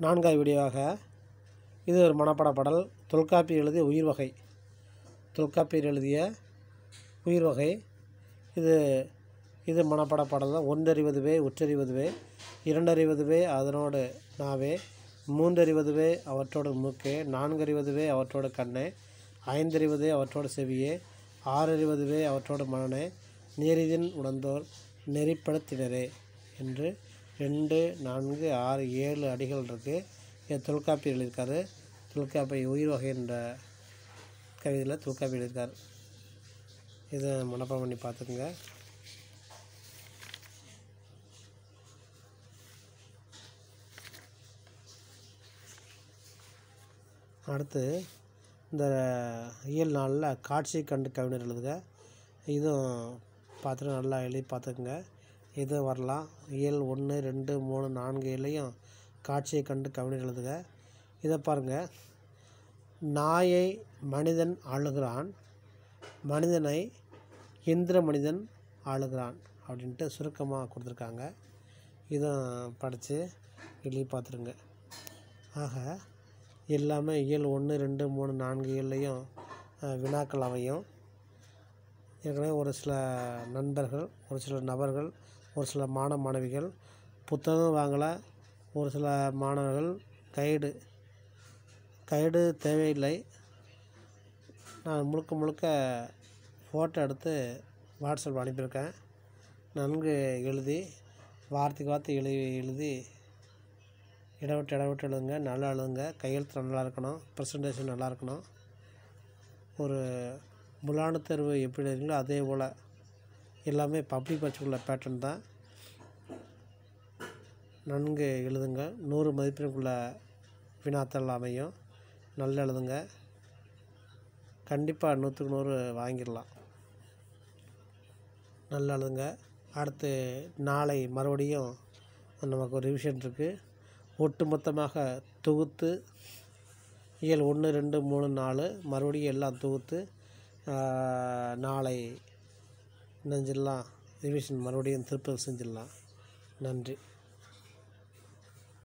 நான்காவது வீடியோவாக இது ஒரு மனப்பாட பாடல் தொல்காப்பி எழுதிய உயிர் வகை தொல்காப்பியர் எழுதிய உயிர் வகை இது இது மனப்பாட பாடல் தான் ஒன்றறிவதுவே உற்றறிவதுவே இரண்டறிவதுவே அதனோடு நாவே மூன்றறிவதுவே அவற்றோடு மூக்கே நான்கறிவதுவே அவற்றோடு கண்ணே ஐந்தறிவதே அவற்றோடு செவியே ஆறறிவதுவே அவற்றோடு மனனே நீரிதின் உணர்ந்தோர் நெறிப்படுத்தினரே என்று ரெண்டு நான்கு ஆறு ஏழு அடிகள் இருக்குது இது தொல்காப்பி எழுதியிருக்காரு தொல்காப்பி உயிர் வகை என்ற கவிதையில் தொல்காப்பி எழுதியிருக்காரு இதை மனப்பாடம் பண்ணி பார்த்துக்குங்க அடுத்து இந்த இயல் நாளில் காட்சி கண்டு கவிஞர் எழுதுக இதுவும் பார்த்துட்டு நல்லா எழுதி பார்த்துக்குங்க இதுவும் வரலாம் இயல் ஒன்று ரெண்டு மூணு நான்கு இலையும் காட்சியை கண்டு கவிஞர் எழுதுக இதை பாருங்கள் நாயை மனிதன் ஆளுகிறான் மனிதனை இந்திர மனிதன் ஆளுகிறான் அப்படின்ட்டு சுருக்கமாக கொடுத்துருக்காங்க இதுவும் படித்து எழுதி பார்த்துருங்க ஆக எல்லாமே இயல் ஒன்று ரெண்டு மூணு நான்கு இயல்லையும் அஹ், வினாக்கள் அமையும் ஏற்கனவே ஒரு சில நண்பர்கள் ஒரு சில நபர்கள் ஒரு சில மாணவ மாணவிகள் புத்தகம் வாங்கலை ஒரு சில மாணவர்கள் கைடு கைடு தேவையில்லை நான் முழுக்க முழுக்க ஃபோட்டோ எடுத்து வாட்ஸ்அப் அனுப்பியிருக்கேன் நன்கு எழுதி வார்த்தைக்கு வார்த்தை எழுதி எழுதி இடவிட்டு இடவிட்டு எழுதுங்க நல்லா எழுதுங்க கையெழுத்து நல்லா இருக்கணும் ப்ரெசன்டேஷன் நல்லா இருக்கணும் ஒரு முலான தேர்வு எப்படி எழுதுங்களோ அதே போல் எல்லாமே பப்ளிக் பட்சக்குள்ள பேட்டர்ன் தான் நன்கு எழுதுங்க நூறு மதிப்பெண்ணுக்குள்ள வினாத்தாள் அமையும் நல்லா எழுதுங்க கண்டிப்பாக நூற்றுக்கு நூறு வாங்கிடலாம் நல்லா எழுதுங்க அடுத்து நாளை மறுபடியும் நமக்கு ஒரு ரிவிஷன் இருக்குது ஒட்டு மொத்தமாக தொகுத்து இயல் ஒன்று ரெண்டு மூணு நாலு மறுபடியும் எல்லாம் தொகுத்து ஆஹ், நாளை நெஞ்சிடலாம் ரிவிஷன் மறுபடியும் திருப்பல் செஞ்சிடலாம் நன்றி